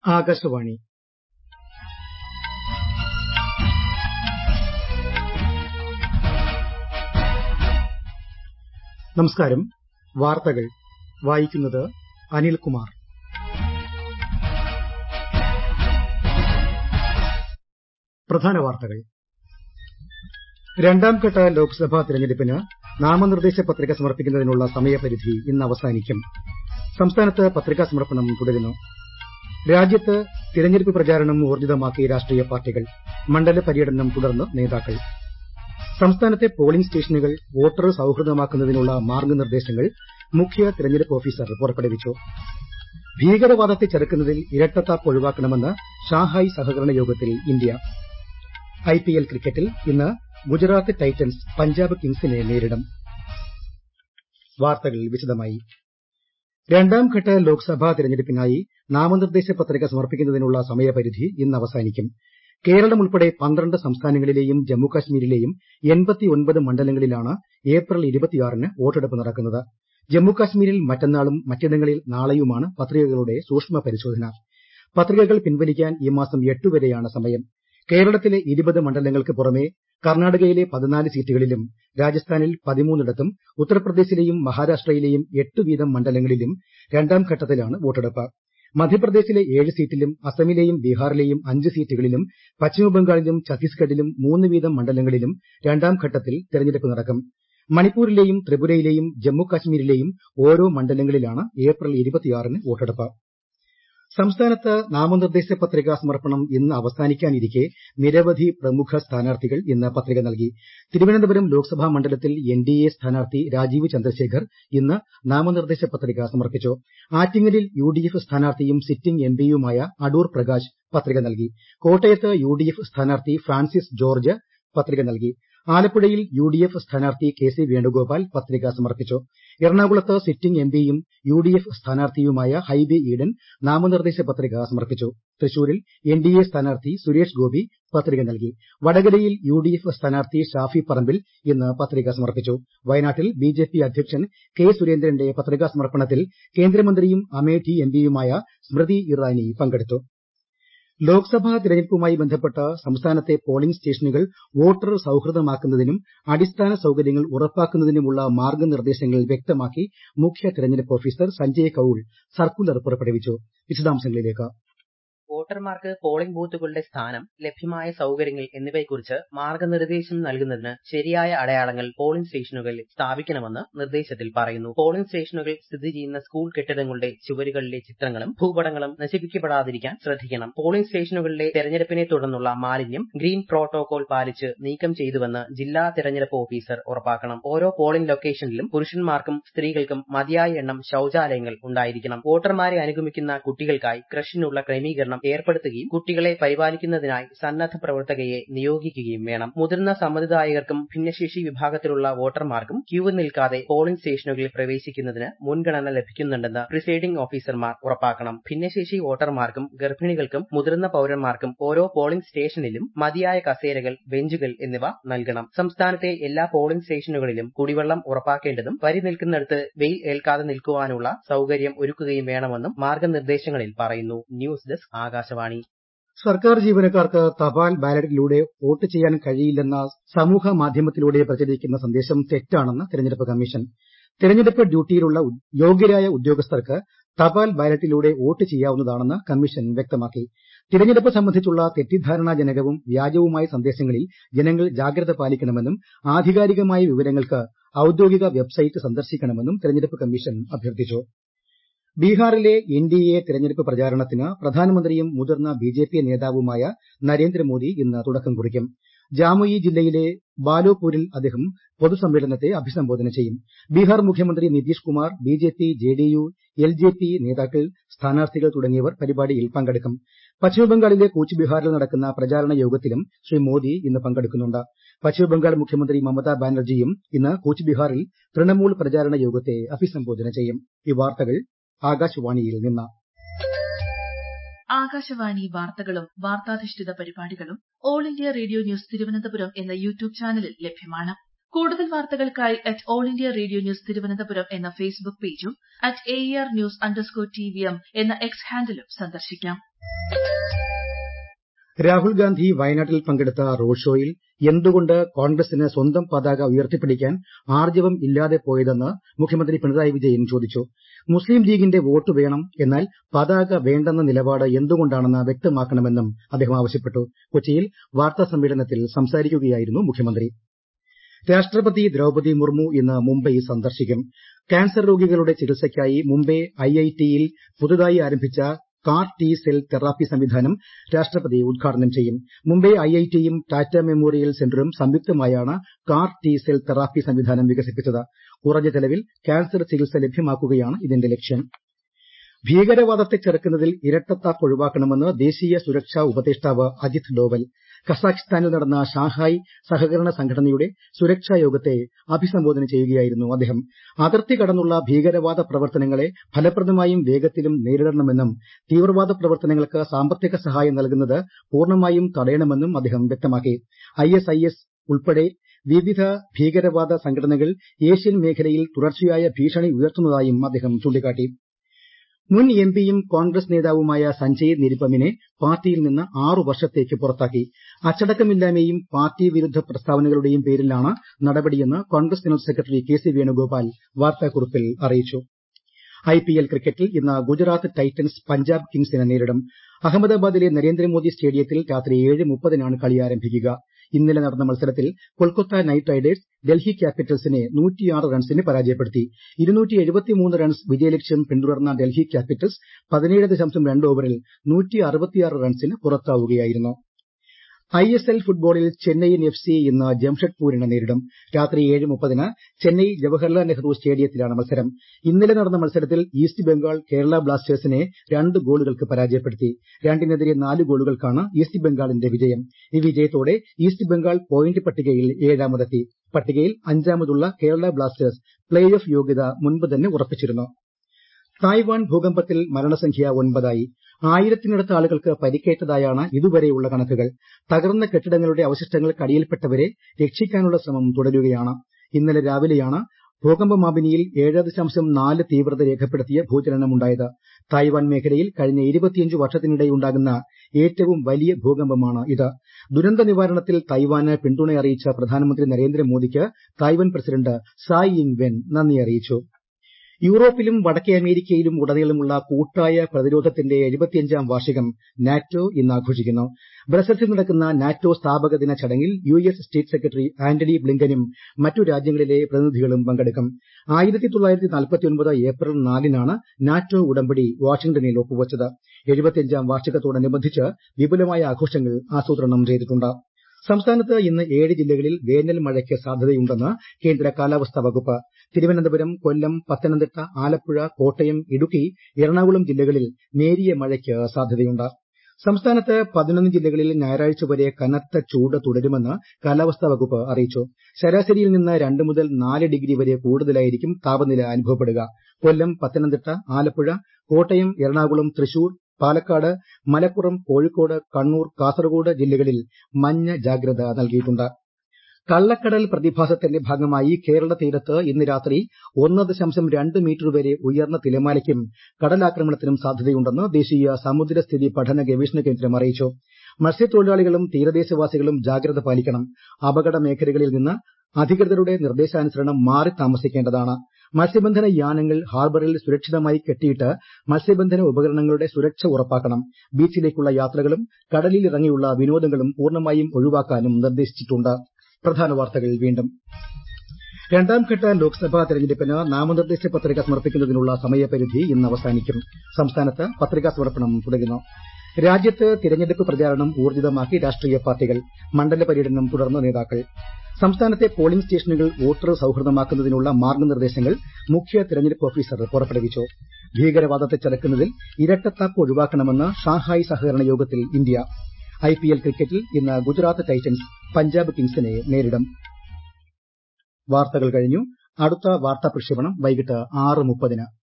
ആകാശവാണി നമസ്കാരം വാർത്തകൾ വായിക്കുന്നത് അനിൽകുമാർ പ്രധാന വാർത്തകൾ രണ്ടാംഘട്ട ലോക്സഭാ തെരഞ്ഞെടുപ്പിന് നാമനിർദ്ദേശ പത്രിക സമർപ്പിക്കുന്നതിനുള്ള സമയപരിധി ഇന്ന് അവസാനിക്കും സംസ്ഥാനത്ത് പത്രികാ സമർപ്പണം തുടരുന്നു രാജ്യത്ത് തിരഞ്ഞെടുപ്പ് പ്രചാരണം ഊർജ്ജിതമാക്കി രാഷ്ട്രീയ പാർട്ടികൾ മണ്ഡല പര്യടനം തുടർന്ന് നേതാക്കൾ സംസ്ഥാനത്തെ പോളിംഗ് സ്റ്റേഷനുകൾ വോട്ടർ സൌഹൃദമാക്കുന്നതിനുള്ള മാർഗ്ഗനിർദ്ദേശങ്ങൾ മുഖ്യ തിരഞ്ഞെടുപ്പ് ഓഫീസർ പുറപ്പെടുവിച്ചു ഭീകരവാദത്തെ ചെറുക്കുന്നതിൽ ഇരട്ടത്താപ്പ് ഒഴിവാക്കണമെന്ന് ഷാങ്ഹായ് സഹകരണ യോഗത്തിൽ ഇന്ത്യ ഐപിഎൽ ക്രിക്കറ്റിൽ ഇന്ന് ഗുജറാത്ത് ടൈറ്റൻസ് പഞ്ചാബ് കിംഗ്സിനെ നേരിടും വാർത്തകൾ വിശദമായി രണ്ടാംഘട്ട ലോക്സഭാ തെരഞ്ഞെടുപ്പിനായി നാമനിർദ്ദേശ പത്രിക സമർപ്പിക്കുന്നതിനുള്ള സമയപരിധി ഇന്ന് അവസാനിക്കും കേരളം ഉൾപ്പെടെ പന്ത്രണ്ട് സംസ്ഥാനങ്ങളിലെയും ജമ്മുകാശ്മീരിലെയും മണ്ഡലങ്ങളിലാണ് ഏപ്രിൽ ന് വോട്ടെടുപ്പ് നടക്കുന്നത് ജമ്മുകാശ്മീരിൽ മറ്റന്നാളും മറ്റിടങ്ങളിൽ നാളെയുമാണ് പത്രികകളുടെ സൂക്ഷ്മ പരിശോധന പത്രികകൾ പിൻവലിക്കാൻ ഈ മാസം എട്ട് വരെയാണ് സമയം കേരളത്തിലെ ഇരുപത് മണ്ഡലങ്ങൾക്ക് പുറമെ കർണ്ണാടകയിലെ പതിനാല് സീറ്റുകളിലും രാജസ്ഥാനിൽ പതിമൂന്നിടത്തും ഉത്തർപ്രദേശിലെയും മഹാരാഷ്ട്രയിലെയും എട്ട് വീതം മണ്ഡലങ്ങളിലും രണ്ടാം ഘട്ടത്തിലാണ് വോട്ടെടുപ്പ് മധ്യപ്രദേശിലെ ഏഴ് സീറ്റിലും അസമിലെയും ബീഹാറിലെയും അഞ്ച് സീറ്റുകളിലും പശ്ചിമബംഗാളിലും ഛത്തീസ്ഗഡിലും മൂന്ന് വീതം മണ്ഡലങ്ങളിലും രണ്ടാം ഘട്ടത്തിൽ തെരഞ്ഞെടുപ്പ് നടക്കും മണിപ്പൂരിലെയും ത്രിപുരയിലെയും ജമ്മുകാശ്മീരിലെയും ഓരോ മണ്ഡലങ്ങളിലാണ് ഏപ്രിൽ ന് വോട്ടെടുപ്പ് സംസ്ഥാനത്ത് നാമനിർദ്ദേശ പത്രികാ സമർപ്പണം ഇന്ന് അവസാനിക്കാനിരിക്കെ നിരവധി പ്രമുഖ സ്ഥാനാർത്ഥികൾ ഇന്ന് പത്രിക നൽകി തിരുവനന്തപുരം ലോക്സഭാ മണ്ഡലത്തിൽ എൻഡിഎ സ്ഥാനാർത്ഥി രാജീവ് ചന്ദ്രശേഖർ ഇന്ന് നാമനിർദ്ദേശ പത്രിക സമർപ്പിച്ചു ആറ്റിങ്ങലിൽ യുഡിഎഫ് സ്ഥാനാർത്ഥിയും സിറ്റിംഗ് എംപിയുമായ അടൂർ പ്രകാശ് പത്രിക നൽകി കോട്ടയത്ത് യുഡിഎഫ് സ്ഥാനാർത്ഥി ഫ്രാൻസിസ് ജോർജ് പത്രിക നൽകി ആലപ്പുഴയിൽ യുഡിഎഫ് സ്ഥാനാർത്ഥി കെ സി വേണുഗോപാൽ പത്രിക സമർപ്പിച്ചു എറണാകുളത്ത് സിറ്റിംഗ് എംപിയും യുഡിഎഫ് സ്ഥാനാർത്ഥിയുമായ ഹൈബി ഈഡൻ നാമനിർദ്ദേശ പത്രിക സമർപ്പിച്ചു തൃശൂരിൽ എൻഡിഎ സ്ഥാനാർത്ഥി സുരേഷ് ഗോപി പത്രിക നൽകി വടകരയിൽ യുഡിഎഫ് സ്ഥാനാർത്ഥി ഷാഫി പറമ്പിൽ ഇന്ന് പത്രിക സമർപ്പിച്ചു വയനാട്ടിൽ ബിജെപി അധ്യക്ഷൻ കെ സുരേന്ദ്രന്റെ പത്രികാ സമർപ്പണത്തിൽ കേന്ദ്രമന്ത്രിയും അമേഠി എംപിയുമായ സ്മൃതി ഇറാനി പങ്കെടുത്തു ലോക്സഭാ തെരഞ്ഞെടുപ്പുമായി ബന്ധപ്പെട്ട് സംസ്ഥാനത്തെ പോളിംഗ് സ്റ്റേഷനുകൾ വോട്ടർ സൌഹൃദമാക്കുന്നതിനും അടിസ്ഥാന സൌകര്യങ്ങൾ ഉറപ്പാക്കുന്നതിനുമുള്ള മാർഗ്ഗനിർദ്ദേശങ്ങൾ വ്യക്തമാക്കി മുഖ്യ തെരഞ്ഞെടുപ്പ് ഓഫീസർ സഞ്ജയ് കൌൾ സർക്കുലർ പുറപ്പെടുവിച്ചു വിശദാംശങ്ങളിലേക്ക് വോട്ടർമാർക്ക് പോളിംഗ് ബൂത്തുകളുടെ സ്ഥാനം ലഭ്യമായ സൌകര്യങ്ങൾ എന്നിവയെക്കുറിച്ച് മാർഗനിർദ്ദേശം നൽകുന്നതിന് ശരിയായ അടയാളങ്ങൾ പോളിംഗ് സ്റ്റേഷനുകളിൽ സ്ഥാപിക്കണമെന്ന് നിർദ്ദേശത്തിൽ പറയുന്നു പോളിംഗ് സ്റ്റേഷനുകൾ സ്ഥിതി ചെയ്യുന്ന സ്കൂൾ കെട്ടിടങ്ങളുടെ ചുവരുകളിലെ ചിത്രങ്ങളും ഭൂപടങ്ങളും നശിപ്പിക്കപ്പെടാതിരിക്കാൻ ശ്രദ്ധിക്കണം പോളിംഗ് സ്റ്റേഷനുകളിലെ തെരഞ്ഞെടുപ്പിനെ തുടർന്നുള്ള മാലിന്യം ഗ്രീൻ പ്രോട്ടോകോൾ പാലിച്ച് നീക്കം ചെയ്തുവെന്ന് ജില്ലാ തെരഞ്ഞെടുപ്പ് ഓഫീസർ ഉറപ്പാക്കണം ഓരോ പോളിംഗ് ലൊക്കേഷനിലും പുരുഷന്മാർക്കും സ്ത്രീകൾക്കും മതിയായ എണ്ണം ശൌചാലയങ്ങൾ ഉണ്ടായിരിക്കണം വോട്ടർമാരെ അനുഗമിക്കുന്ന കുട്ടികൾക്കായി ക്രഷിനുള്ള ക്രമീകരണം ഏർപ്പെടുത്തുകയും കുട്ടികളെ പരിപാലിക്കുന്നതിനായി സന്നദ്ധ പ്രവർത്തകയെ നിയോഗിക്കുകയും വേണം മുതിർന്ന സമ്മതിദായകർക്കും ഭിന്നശേഷി വിഭാഗത്തിലുള്ള വോട്ടർമാർക്കും ക്യൂ നിൽക്കാതെ പോളിംഗ് സ്റ്റേഷനുകളിൽ പ്രവേശിക്കുന്നതിന് മുൻഗണന ലഭിക്കുന്നുണ്ടെന്ന് പ്രിസൈഡിംഗ് ഓഫീസർമാർ ഉറപ്പാക്കണം ഭിന്നശേഷി വോട്ടർമാർക്കും ഗർഭിണികൾക്കും മുതിർന്ന പൌരന്മാർക്കും ഓരോ പോളിംഗ് സ്റ്റേഷനിലും മതിയായ കസേരകൾ ബെഞ്ചുകൾ എന്നിവ നൽകണം സംസ്ഥാനത്തെ എല്ലാ പോളിംഗ് സ്റ്റേഷനുകളിലും കുടിവെള്ളം ഉറപ്പാക്കേണ്ടതും വരി നിൽക്കുന്നിടത്ത് വെയിൽ ഏൽക്കാതെ നിൽക്കുവാനുള്ള സൌകര്യം ഒരുക്കുകയും വേണമെന്നും മാർഗനിർദ്ദേശങ്ങളിൽ പറയുന്നു ന്യൂസ് ഡെസ്ക് ആകാശവാണി സർക്കാർ ജീവനക്കാർക്ക് തപാൽ ബാലറ്റിലൂടെ വോട്ട് ചെയ്യാൻ കഴിയില്ലെന്ന സമൂഹ മാധ്യമത്തിലൂടെ പ്രചരിക്കുന്ന സന്ദേശം തെറ്റാണെന്ന് തെരഞ്ഞെടുപ്പ് കമ്മീഷൻ തെരഞ്ഞെടുപ്പ് ഡ്യൂട്ടിയിലുള്ള യോഗ്യരായ ഉദ്യോഗസ്ഥർക്ക് തപാൽ ബാലറ്റിലൂടെ വോട്ട് ചെയ്യാവുന്നതാണെന്ന് കമ്മീഷൻ വ്യക്തമാക്കി തിരഞ്ഞെടുപ്പ് സംബന്ധിച്ചുള്ള തെറ്റിദ്ധാരണാജനകവും വ്യാജവുമായ സന്ദേശങ്ങളിൽ ജനങ്ങൾ ജാഗ്രത പാലിക്കണമെന്നും ആധികാരികമായ വിവരങ്ങൾക്ക് ഔദ്യോഗിക വെബ്സൈറ്റ് സന്ദർശിക്കണമെന്നും തെരഞ്ഞെടുപ്പ് കമ്മീഷൻ അഭ്യർത്ഥിച്ചു ബീഹാറിലെ എൻഡിഎ തെരഞ്ഞെടുപ്പ് പ്രചാരണത്തിന് പ്രധാനമന്ത്രിയും മുതിർന്ന ബിജെപി നേതാവുമായ നരേന്ദ്രമോദി ഇന്ന് തുടക്കം കുറിക്കും ജാമുയി ജില്ലയിലെ ബാലോപൂരിൽ അദ്ദേഹം പൊതുസമ്മേളനത്തെ അഭിസംബോധന ചെയ്യും ബീഹാർ മുഖ്യമന്ത്രി Nitish Kumar BJP JDU LJP നേതാക്കൾ സ്ഥാനാർത്ഥികൾ തുടങ്ങിയവർ പരിപാടിയിൽ പങ്കെടുക്കും പശ്ചിമബംഗാളിലെ കൂച്ച് ബിഹാറിൽ നടക്കുന്ന പ്രചാരണ യോഗത്തിലും ശ്രീ മോദി ഇന്ന് പങ്കെടുക്കുന്നുണ്ട് പശ്ചിമബംഗാൾ മുഖ്യമന്ത്രി മമതാ ബാനർജിയും ഇന്ന് കൂച്ച് ബിഹാറിൽ തൃണമൂൽ പ്രചാരണ യോഗത്തെ അഭിസംബോധന ചെയ്യും ഈ വാർത്തകൾ ആകാശവാണിയിൽ നിന്ന് ആകാശവാണി വാർത്തകളും വാർത്താധിഷ്ഠിത പരിപാടികളും All India Radio News Thiruvananthapuram എന്ന യൂട്യൂബ് ചാനലിൽ ലഭ്യമാണ് കൂടുതൽ വാർത്തകൾക്കായി at All India Radio News Thiruvananthapuram എന്ന ഫേസ്ബുക്ക് പേജും at A R news underscore T V M എന്ന എക്സ് ഹാൻഡിലും സന്ദർശിക്കാം രാഹുൽ ഗാന്ധി വയനാട്ടിൽ പങ്കെടുത്ത റോഡ് ഷോയിൽ എന്തുകൊണ്ട് കോൺഗ്രസിന് സ്വന്തം പതാക ഉയർത്തിപ്പിടിക്കാൻ ആർജ്ജവം ഇല്ലാതെ പോയതെന്ന് മുഖ്യമന്ത്രി പിണറായി വിജയൻ ചോദിച്ചു മുസ്ലിം ലീഗിന്റെ വോട്ട് വേണം എന്നാൽ പതാക വേണ്ടെന്ന നിലപാട് എന്തുകൊണ്ടാണെന്ന് വ്യക്തമാക്കണമെന്നും അദ്ദേഹം ആവശ്യപ്പെട്ടു കൊച്ചിയിൽ വാർത്താസമ്മേളനത്തിൽ സംസാരിക്കുകയായിരുന്നു മുഖ്യമന്ത്രി രാഷ്ട്രപതി ദ്രൌപതി മുർമു ഇന്ന് മുംബൈ സന്ദർശിക്കും ക്യാൻസർ രോഗികളുടെ ചികിത്സയ്ക്കായി മുംബൈ ഐഐടിയിൽ പുതുതായി ആരംഭിച്ച കാർ ടി സെൽ തെറാപ്പി സംവിധാനം രാഷ്ട്രപതി ഉദ്ഘാടനം ചെയ്യും മുംബൈ ഐഐടിയും ടാറ്റ മെമ്മോറിയൽ സെന്ററും സംയുക്തമായാണ് കാർ ടി സെൽ തെറാപ്പി സംവിധാനം വികസിപ്പിച്ചത് കുറഞ്ഞ ചെലവിൽ ക്യാൻസർ ചികിത്സ ലഭ്യമാക്കുകയാണ് ഇതിന്റെ ലക്ഷ്യം ഭീകരവാദത്തെ ചെറുക്കുന്നതിൽ ഇരട്ടത്താപ്പ് ഒഴിവാക്കണമെന്ന് ദേശീയ സുരക്ഷാ ഉപദേഷ്ടാവ് അജിത് ഡോവൽ കസാഖ്സ്ഥാനിൽ നടന്ന ഷാങ്ഹായ് സഹകരണ സംഘടനയുടെ സുരക്ഷാ യോഗത്തെ അഭിസംബോധന ചെയ്യുകയായിരുന്നു അദ്ദേഹം അതിർത്തി കടന്നുള്ള ഭീകരവാദ പ്രവർത്തനങ്ങളെ ഫലപ്രദമായും വേഗത്തിലും നേരിടണമെന്നും തീവ്രവാദ പ്രവർത്തനങ്ങൾക്ക് സാമ്പത്തിക സഹായം നൽകുന്നത് പൂർണ്ണമായും തടയണമെന്നും അദ്ദേഹം വ്യക്തമാക്കി ഐഎസ്ഐഎസ് ഉൾപ്പെടെ വിവിധ ഭീകരവാദ സംഘടനകൾ ഏഷ്യൻ മേഖലയിൽ തുടർച്ചയായ ഭീഷണി ഉയർത്തുന്നതായും അദ്ദേഹം ചൂണ്ടിക്കാട്ടി മുൻ എംപിയും കോൺഗ്രസ് നേതാവുമായ സഞ്ജയ് നിരുപമിനെ പാർട്ടിയിൽ നിന്ന് ആറു വർഷത്തേക്ക് പുറത്താക്കി അച്ചടക്കമില്ലായ്മയും പാർട്ടി വിരുദ്ധ പ്രസ്താവനകളുടെയും പേരിലാണ് നടപടിയെന്ന് Congress general secretary K C Venugopal വാർത്താക്കുറിപ്പിൽ അറിയിച്ചു ഐപിഎൽ ക്രിക്കറ്റിൽ ഇന്ന് ഗുജറാത്ത് ടൈറ്റൻസ് പഞ്ചാബ് കിങ്സിനെ നേരിടും അഹമ്മദാബാദിലെ നരേന്ദ്രമോദി സ്റ്റേഡിയത്തിൽ രാത്രി ഏഴ് മുപ്പതിനാണ് കളി ആരംഭിക്കുക ഇന്നലെ നടന്ന മത്സരത്തിൽ കൊൽക്കത്ത നൈറ്റ് റൈഡേഴ്സ് ഡൽഹി ക്യാപിറ്റൽസിനെ റൺസിന് പരാജയപ്പെടുത്തി റൺസ് വിജയലക്ഷ്യം പിന്തുടർന്ന ഡൽഹി ക്യാപിറ്റൽസ് പതിനേഴ് ദശാംശം രണ്ട് ഓവറിൽ റൺസിന് പുറത്താവുകയായിരുന്നു ഐഎസ്എൽ ഫുട്ബോളിൽ ചെന്നൈയിൻ എഫ് സി ഇന്ന് ജംഷഡ്പൂരിനെ നേരിടും രാത്രി ഏഴ് മുപ്പതിന് ചെന്നൈ ജവഹർലാൽ നെഹ്റു സ്റ്റേഡിയത്തിലാണ് മത്സരം ഇന്നലെ നടന്ന മത്സരത്തിൽ ഈസ്റ്റ് ബംഗാൾ കേരള ബ്ലാസ്റ്റേഴ്സിനെ രണ്ട് ഗോളുകൾക്ക് പരാജയപ്പെടുത്തി രണ്ടിനെതിരെ നാല് ഗോളുകൾക്കാണ് ഈസ്റ്റ് ബംഗാളിന്റെ വിജയം ഈ വിജയത്തോടെ ഈസ്റ്റ് ബംഗാൾ പോയിന്റ് പട്ടികയിൽ ഏഴാമതെത്തി പട്ടികയിൽ അഞ്ചാമതുള്ള കേരള ബ്ലാസ്റ്റേഴ്സ് പ്ലേ ഓഫ് യോഗ്യത മുൻപ് തന്നെ ഉറപ്പിച്ചിരുന്നു തായ്വാൻ ഭൂകമ്പത്തിൽ മരണസംഖ്യ ഒൻപതായി ആയിരത്തിനടുത്ത് ആളുകൾക്ക് പരിക്കേറ്റതായാണ് ഇതുവരെയുള്ള കണക്കുകൾ തകർന്ന കെട്ടിടങ്ങളുടെ അവശിഷ്ടങ്ങൾക്കടിയിൽപ്പെട്ടവരെ രക്ഷിക്കാനുള്ള ശ്രമം തുടരുകയാണ് ഇന്നലെ രാവിലെയാണ് ഭൂകമ്പ മാപിനിയിൽ ഏഴ് ദശാംശം നാല് തീവ്രത രേഖപ്പെടുത്തിയ ഭൂചലനമുണ്ടായത് തായ്വാൻ മേഖലയിൽ കഴിഞ്ഞ ഇരുപത്തിയഞ്ച് വർഷത്തിനിടെയുണ്ടാകുന്ന ഏറ്റവും വലിയ ഭൂകമ്പമാണ് ഇത് ദുരന്ത നിവാരണത്തിൽ തൈവാന് പിന്തുണ അറിയിച്ച പ്രധാനമന്ത്രി നരേന്ദ്രമോദിക്ക് തായ്വാൻ പ്രസിഡന്റ് സായ് ഇങ് വെൻ നന്ദി അറിയിച്ചു യൂറോപ്പിലും വടക്കേ അമേരിക്കയിലും ഉടനീളമുള്ള കൂട്ടായ പ്രതിരോധത്തിന്റെ എഴുപത്തിയഞ്ചാം വാർഷികം നാറ്റോ ഇന്ന് ആഘോഷിക്കുന്നു ബ്രസൽസിൽ നടക്കുന്ന നാറ്റോ സ്ഥാപക ദിന ചടങ്ങിൽ U S state secretary Antony ബ്ലിങ്കനും മറ്റു രാജ്യങ്ങളിലെ പ്രതിനിധികളും പങ്കെടുക്കും ഏപ്രിൽ നാലിനാണ് നാറ്റോ ഉടമ്പടി വാഷിംഗ്ടണിൽ ഒപ്പുവച്ചത് എഴുപത്തിയഞ്ചാം വാർഷികത്തോടനുബന്ധിച്ച് വിപുലമായ ആഘോഷങ്ങൾ ആസൂത്രണം ചെയ്തിട്ടുണ്ട് സംസ്ഥാനത്ത് ഇന്ന് ഏഴ് ജില്ലകളിൽ വേനൽ മഴയ്ക്ക് സാധ്യതയുണ്ടെന്ന് കേന്ദ്ര കാലാവസ്ഥാ വകുപ്പ് തിരുവനന്തപുരം കൊല്ലം പത്തനംതിട്ട ആലപ്പുഴ കോട്ടയം ഇടുക്കി എറണാകുളം ജില്ലകളിൽ നേരിയ മഴയ്ക്ക് സാധ്യതയുണ്ട് സംസ്ഥാനത്ത് പതിനൊന്ന് ജില്ലകളിൽ ഞായറാഴ്ച വരെ കനത്ത ചൂട് തുടരുമെന്ന് കാലാവസ്ഥാ വകുപ്പ് അറിയിച്ചു ശരാശരിയിൽ നിന്ന് രണ്ട് മുതൽ നാല് ഡിഗ്രി വരെ കൂടുതലായിരിക്കും താപനില അനുഭവപ്പെടുക കൊല്ലം പത്തനംതിട്ട ആലപ്പുഴ കോട്ടയം എറണാകുളം തൃശൂർ പാലക്കാട് മലപ്പുറം കോഴിക്കോട് കണ്ണൂർ കാസർഗോഡ് ജില്ലകളിൽ മഞ്ഞ ജാഗ്രത നൽകിയിട്ടുണ്ട് കള്ളക്കടൽ പ്രതിഭാസത്തിന്റെ ഭാഗമായി കേരള തീരത്ത് ഇന്ന് രാത്രി ഒന്ന് ദശാംശം രണ്ട് മീറ്റർ വരെ ഉയർന്ന തിരമാലയ്ക്കും കടലാക്രമണത്തിനും സാധ്യതയുണ്ടെന്ന് ദേശീയ സമുദ്രസ്ഥിതി പഠന ഗവേഷണ കേന്ദ്രം അറിയിച്ചു മത്സ്യത്തൊഴിലാളികളും തീരദേശവാസികളും ജാഗ്രത പാലിക്കണം അപകട മേഖലകളിൽ നിന്ന് അധികൃതരുടെ നിർദ്ദേശാനുസരണം മാറി താമസിക്കേണ്ടതാണ് മത്സ്യബന്ധന യാനങ്ങൾ ഹാർബറിൽ സുരക്ഷിതമായി കെട്ടിയിട്ട് മത്സ്യബന്ധന ഉപകരണങ്ങളുടെ സുരക്ഷ ഉറപ്പാക്കണം ബീച്ചിലേക്കുള്ള യാത്രകളും കടലിൽ ഇറങ്ങിയുള്ള വിനോദങ്ങളും പൂർണ്ണമായും ഒഴിവാക്കാനും നിർദ്ദേശിച്ചിട്ടുണ്ട് പ്രധാന വാർത്തകൾ വീണ്ടും രണ്ടാംഘട്ട ലോക്സഭാ തെരഞ്ഞെടുപ്പിന് നാമനിർദ്ദേശ പത്രിക സമർപ്പിക്കുന്നതിനുള്ള സമയപരിധി ഇന്ന് അവസാനിക്കും സംസ്ഥാനത്ത് പത്രികാ സമർപ്പണം തുടരുന്നു രാജ്യത്ത് തിരഞ്ഞെടുപ്പ് പ്രചാരണം ഊർജിതമാക്കി രാഷ്ട്രീയ പാർട്ടികൾ മണ്ഡല പര്യടനം തുടർന്ന് നേതാക്കൾ സംസ്ഥാനത്തെ പോളിംഗ് സ്റ്റേഷനുകൾ വോട്ടർ സൌഹൃദമാക്കുന്നതിനുള്ള മാർഗ്ഗനിർദ്ദേശങ്ങൾ മുഖ്യ തെരഞ്ഞെടുപ്പ് ഓഫീസർ പുറപ്പെടുവിച്ചു ഭീകരവാദത്തെ ചെറുക്കുന്നതിൽ ഇരട്ടത്താപ്പ് ഒഴിവാക്കണമെന്ന് ഷാങ്ഹായ് സഹകരണ യോഗത്തിൽ ഇന്ത്യ ഐപിഎൽ ക്രിക്കറ്റിൽ ഇന്ന് ഗുജറാത്ത് ടൈറ്റൻസ് പഞ്ചാബ് കിങ്സിനെ നേരിടും വാർത്തകൾ കഴിഞ്ഞു അടുത്ത വാർത്താ പ്രക്ഷേപണം വൈകിട്ട് ആറ് മുപ്പതിന്